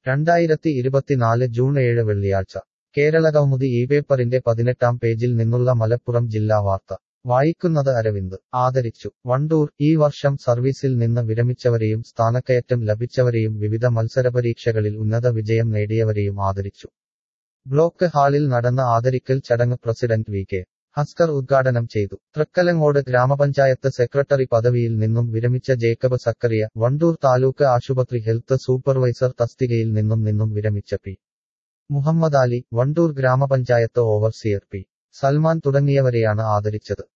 രണ്ടായിരത്തി ഇരുപത്തിനാല് ജൂൺ ഏഴ് വെള്ളിയാഴ്ച കേരളകൗമുദി ഈ പേപ്പറിന്റെ പതിനെട്ടാം പേജിൽ നിന്നുള്ള മലപ്പുറം ജില്ലാ വാർത്ത വായിക്കുന്നത് അരവിന്ദ് ആദരിച്ചു വണ്ടൂർ ഈ വർഷം സർവീസിൽ നിന്ന് വിരമിച്ചവരെയും സ്ഥാനക്കയറ്റം ലഭിച്ചവരെയും വിവിധ മത്സരപരീക്ഷകളിൽ ഉന്നത വിജയം നേടിയവരെയും ആദരിച്ചു ബ്ലോക്ക് ഹാളിൽ നടന്ന ആദരിക്കൽ ചടങ്ങ് പ്രസിഡന്റ് വി കെ ഹസ്കർ ഉദ്ഘാടനം ചെയ്തു തൃക്കലങ്ങോട് ഗ്രാമപഞ്ചായത്ത് സെക്രട്ടറി പദവിയിൽ നിന്നും വിരമിച്ച ജേക്കബ് സക്കറിയ വണ്ടൂർ താലൂക്ക് ആശുപത്രി ഹെൽത്ത് സൂപ്പർവൈസർ തസ്തികയിൽ നിന്നും നിന്നും വിരമിച്ച പി മുഹമ്മദ് അലി വണ്ടൂർ ഗ്രാമപഞ്ചായത്ത് ഓവർസിയർ പി സൽമാൻ തുടങ്ങിയവരെയാണ് ആദരിച്ചത്